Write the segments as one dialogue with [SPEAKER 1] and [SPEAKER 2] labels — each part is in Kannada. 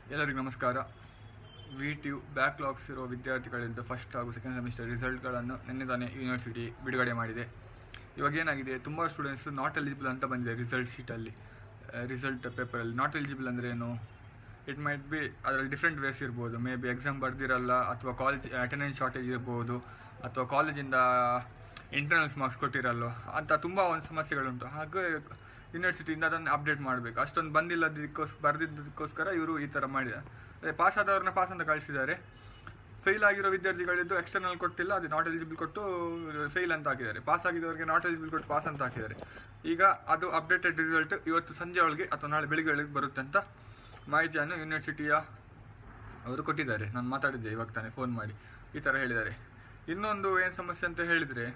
[SPEAKER 1] ಎಲ್ಲರಿಗೂ ನಮಸ್ಕಾರ ವಿ ಟಿ ಯು ಬ್ಯಾಕ್ಲಾಗ್ಸ್ ಇರೋ ವಿದ್ಯಾರ್ಥಿಗಳಿಂದ ಫಸ್ಟ್ ಹಾಗೂ ಸೆಕೆಂಡ್ ಸೆಮಿಸ್ಟರ್ ರಿಸಲ್ಟ್ಗಳನ್ನು ನಿನ್ನೆ ತಾನೇ ಯೂನಿವರ್ಸಿಟಿ ಬಿಡುಗಡೆ ಮಾಡಿದೆ ಇವಾಗ ಏನಾಗಿದೆ ತುಂಬ ಸ್ಟೂಡೆಂಟ್ಸ್ ನಾಟ್ ಎಲಿಜಿಬಲ್ ಅಂತ ಬಂದಿದೆ ರಿಸಲ್ಟ್ ಶೀಟಲ್ಲಿ ರಿಸಲ್ಟ್ ಪೇಪರಲ್ಲಿ ನಾಟ್ ಎಲಿಜಿಬಲ್ ಅಂದರೆ ಏನು ಇಟ್ ಮೈಟ್ ಬಿ ಅದರಲ್ಲಿ ಡಿಫ್ರೆಂಟ್ ವೇಸ್ ಇರ್ಬೋದು ಮೇ ಬಿ ಎಕ್ಸಾಮ್ ಬರ್ದಿರಲ್ಲ ಅಥವಾ ಕಾಲೇಜ್ ಅಟೆಂಡೆನ್ಸ್ ಶಾರ್ಟೇಜ್ ಇರ್ಬೋದು ಅಥವಾ ಕಾಲೇಜಿಂದ ಇಂಟರ್ನಲ್ಸ್ ಮಾರ್ಕ್ಸ್ ಕೊಟ್ಟಿರಲ್ಲ ಅಂತ ತುಂಬ ಒಂದು ಸಮಸ್ಯೆಗಳುಂಟು ಹಾಗೆ ಯೂನಿವರ್ಸಿಟಿಯಿಂದ ಅದನ್ನು ಅಪ್ಡೇಟ್ ಮಾಡಬೇಕು ಅಷ್ಟೊಂದು ಬಂದಿಲ್ಲದಕ್ಕೋಸ್ ಬರ್ದಿದ್ದಕ್ಕೋಸ್ಕರ ಇವರು ಈ ಥರ ಮಾಡಿದ್ದಾರೆ ಪಾಸ್ ಆದವ್ರನ್ನ ಪಾಸ್ ಅಂತ ಕಳಿಸಿದ್ದಾರೆ ಫೇಲ್ ಆಗಿರೋ ವಿದ್ಯಾರ್ಥಿಗಳಿದ್ದು ಎಕ್ಸ್ಟರ್ನಲ್ ಕೊಟ್ಟಿಲ್ಲ ಅದು ನಾಟ್ ಎಲಿಜಿಬಲ್ ಕೊಟ್ಟು ಫೇಲ್ ಅಂತ ಹಾಕಿದ್ದಾರೆ ಪಾಸ್ ಆಗಿದ್ದವರಿಗೆ ನಾಟ್ ಎಲಿಜಿಬಲ್ ಕೊಟ್ಟು ಪಾಸ್ ಅಂತ ಹಾಕಿದ್ದಾರೆ ಈಗ ಅದು ಅಪ್ಡೇಟೆಡ್ ರಿಸಲ್ಟ್ ಇವತ್ತು ಸಂಜೆ ಒಳಗೆ ಅಥವಾ ನಾಳೆ ಬೆಳಿಗ್ಗೆ ಒಳಗೆ ಬರುತ್ತೆ ಅಂತ ಮಾಹಿತಿಯನ್ನು ಯೂನಿವರ್ಸಿಟಿಯ ಅವರು ಕೊಟ್ಟಿದ್ದಾರೆ ನಾನು ಮಾತಾಡಿದ್ದೆ ಇವಾಗ ತಾನೇ ಫೋನ್ ಮಾಡಿ ಈ ಥರ ಹೇಳಿದ್ದಾರೆ ಇನ್ನೊಂದು ಏನು ಸಮಸ್ಯೆ ಅಂತ ಹೇಳಿದರೆ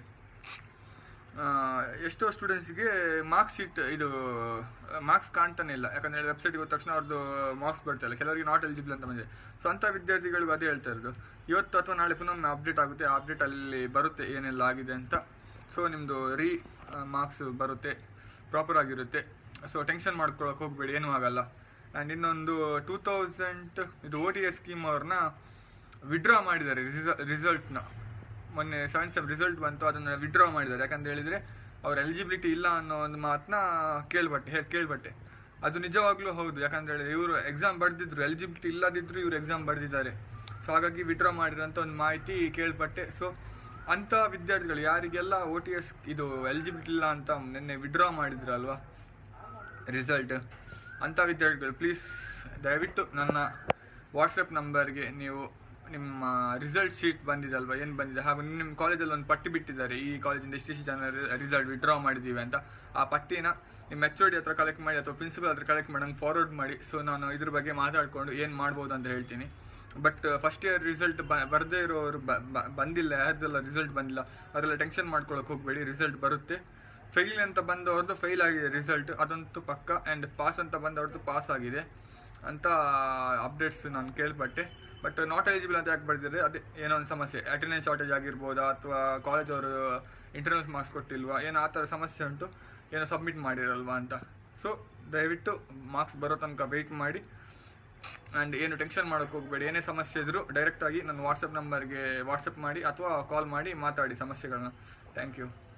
[SPEAKER 1] ಎಷ್ಟೋ ಸ್ಟೂಡೆಂಟ್ಸ್ಗೆ ಮಾರ್ಕ್ಸ್ ಶೀಟ್ ಇದು ಮಾರ್ಕ್ಸ್ ಕಾಣ್ತಾನೆ ಇಲ್ಲ ಯಾಕಂದ್ರೆ ವೆಬ್ಸೈಟ್ಗೆ ಹೋದ ತಕ್ಷಣ ಅವ್ರದ್ದು ಮಾರ್ಕ್ಸ್ ಬರ್ತಾಯಿಲ್ಲ ಕೆಲವರಿಗೆ ನಾಟ್ ಎಲಿಜಿಬಲ್ ಅಂತ ಬಂದಿದೆ ಸೊ ಅಂಥ ವಿದ್ಯಾರ್ಥಿಗಳಿಗೂ ಅದೇ ಹೇಳ್ತಾ ಇರೋದು ಇವತ್ತು ಅಥವಾ ನಾಳೆ ಪುನಃ ಅಪ್ಡೇಟ್ ಆಗುತ್ತೆ ಆ ಅಪ್ಡೇಟ್ ಅಲ್ಲಿ ಬರುತ್ತೆ ಏನೆಲ್ಲ ಆಗಿದೆ ಅಂತ ಸೊ ನಿಮ್ಮದು ರೀ ಮಾರ್ಕ್ಸ್ ಬರುತ್ತೆ ಪ್ರಾಪರ್ ಆಗಿರುತ್ತೆ ಸೊ ಟೆನ್ಷನ್ ಮಾಡ್ಕೊಳಕ್ಕೆ ಹೋಗಬೇಡಿ ಏನೂ ಆಗಲ್ಲ ಆ್ಯಂಡ್ ಇನ್ನೊಂದು ಟೂ ತೌಸಂಡ್ ಇದು ಓ ಟಿ ಎಸ್ ಸ್ಕೀಮ್ ಅವ್ರನ್ನ ವಿಡ್ರಾ ಮಾಡಿದ್ದಾರೆ ರಿಸಲ್ಟ್ನ ಮೊನ್ನೆ ಸೆವೆನ್ ಸೆಮ್ ರಿಸಲ್ಟ್ ಬಂತು ಅದನ್ನು ವಿಡ್ರಾ ಮಾಡಿದ್ದಾರೆ ಯಾಕಂತ ಹೇಳಿದರೆ ಅವ್ರ ಎಲಿಜಿಬಿಲಿಟಿ ಇಲ್ಲ ಅನ್ನೋ ಒಂದು ಮಾತನ್ನ ಕೇಳ್ಬಟ್ಟೆ ಹೇ ಕೇಳ್ಬಟ್ಟೆ ಅದು ನಿಜವಾಗ್ಲೂ ಹೌದು ಯಾಕಂತ ಹೇಳಿದ್ರೆ ಇವರು ಎಕ್ಸಾಮ್ ಬರೆದಿದ್ರು ಎಲಿಜಿಬಿಲಿಟಿ ಇಲ್ಲದಿದ್ರು ಇವರು ಎಕ್ಸಾಮ್ ಬರೆದಿದ್ದಾರೆ ಸೊ ಹಾಗಾಗಿ ವಿಡ್ರಾ ಮಾಡಿರೋಂಥ ಒಂದು ಮಾಹಿತಿ ಕೇಳ್ಪಟ್ಟೆ ಸೊ ಅಂಥ ವಿದ್ಯಾರ್ಥಿಗಳು ಯಾರಿಗೆಲ್ಲ ಓ ಟಿ ಎಸ್ ಇದು ಎಲಿಜಿಬಿಲಿಟಿ ಇಲ್ಲ ಅಂತ ನಿನ್ನೆ ವಿಡ್ರಾ ಮಾಡಿದ್ರಲ್ವಾ ರಿಸಲ್ಟ್ ಅಂಥ ವಿದ್ಯಾರ್ಥಿಗಳು ಪ್ಲೀಸ್ ದಯವಿಟ್ಟು ನನ್ನ ವಾಟ್ಸಪ್ ನಂಬರ್ಗೆ ನೀವು ನಿಮ್ಮ ರಿಸಲ್ಟ್ ಶೀಟ್ ಬಂದಿದೆ ಅಲ್ವಾ ಏನು ಬಂದಿದೆ ಹಾಗೂ ನಿಮ್ಮ ಕಾಲೇಜಲ್ಲಿ ಒಂದು ಪಟ್ಟಿ ಬಿಟ್ಟಿದ್ದಾರೆ ಈ ಕಾಲೇಜಿಂದ ಇಷ್ಟಿಷ್ಟು ಜನ ರಿಸಲ್ಟ್ ವಿಡ್ರಾ ಮಾಡಿದ್ದೀವಿ ಅಂತ ಆ ಪಟ್ಟಿನ ನಿಮ್ಮ ಎಚ್ ಡಿ ಹತ್ರ ಕಲೆಕ್ಟ್ ಮಾಡಿ ಅಥವಾ ಪ್ರಿನ್ಸಿಪಲ್ ಹತ್ರ ಕಲೆಕ್ಟ್ ಮಾಡಿ ನಂಗೆ ಫಾರ್ವರ್ಡ್ ಮಾಡಿ ಸೊ ನಾನು ಇದ್ರ ಬಗ್ಗೆ ಮಾತಾಡಿಕೊಂಡು ಏನು ಮಾಡ್ಬೋದು ಅಂತ ಹೇಳ್ತೀನಿ ಬಟ್ ಫಸ್ಟ್ ಇಯರ್ ರಿಸಲ್ಟ್ ಬರದೇ ಇರೋರು ಬಂದಿಲ್ಲ ಯಾರ್ದೆಲ್ಲ ರಿಸಲ್ಟ್ ಬಂದಿಲ್ಲ ಅದೆಲ್ಲ ಟೆನ್ಷನ್ ಮಾಡ್ಕೊಳಕ್ಕೆ ಹೋಗಬೇಡಿ ರಿಸಲ್ಟ್ ಬರುತ್ತೆ ಫೇಲ್ ಅಂತ ಬಂದವ್ರದ್ದು ಫೇಲ್ ಆಗಿದೆ ರಿಸಲ್ಟ್ ಅದಂತೂ ಪಕ್ಕ ಆ್ಯಂಡ್ ಪಾಸ್ ಅಂತ ಬಂದವ್ರದ್ದು ಪಾಸ್ ಆಗಿದೆ ಅಂತ ಅಪ್ಡೇಟ್ಸ್ ನಾನು ಕೇಳ್ಪಟ್ಟೆ ಬಟ್ ನಾಟ್ ಎಲಿಜಿಬಲ್ ಅಂತ ಯಾಕೆ ಬರ್ದಿದ್ರೆ ಅದೇ ಏನೋ ಒಂದು ಸಮಸ್ಯೆ ಅಟೆಂಡೆನ್ಸ್ ಶಾರ್ಟೇಜ್ ಆಗಿರ್ಬೋದಾ ಅಥವಾ ಕಾಲೇಜ್ ಅವರು ಇಂಟರ್ನಲ್ಸ್ ಮಾರ್ಕ್ಸ್ ಕೊಟ್ಟಿಲ್ವಾ ಏನೋ ಆ ಥರ ಸಮಸ್ಯೆ ಉಂಟು ಏನೋ ಸಬ್ಮಿಟ್ ಮಾಡಿರಲ್ವಾ ಅಂತ ಸೊ ದಯವಿಟ್ಟು ಮಾರ್ಕ್ಸ್ ಬರೋ ತನಕ ವೆಯ್ಟ್ ಮಾಡಿ ಆ್ಯಂಡ್ ಏನು ಟೆನ್ಷನ್ ಮಾಡೋಕ್ಕೆ ಹೋಗಬೇಡಿ ಏನೇ ಸಮಸ್ಯೆ ಇದ್ದರೂ ಡೈರೆಕ್ಟಾಗಿ ನನ್ನ ವಾಟ್ಸಪ್ ನಂಬರ್ಗೆ ವಾಟ್ಸಪ್ ಮಾಡಿ ಅಥವಾ ಕಾಲ್ ಮಾಡಿ ಮಾತಾಡಿ ಸಮಸ್ಯೆಗಳನ್ನ ಥ್ಯಾಂಕ್ ಯು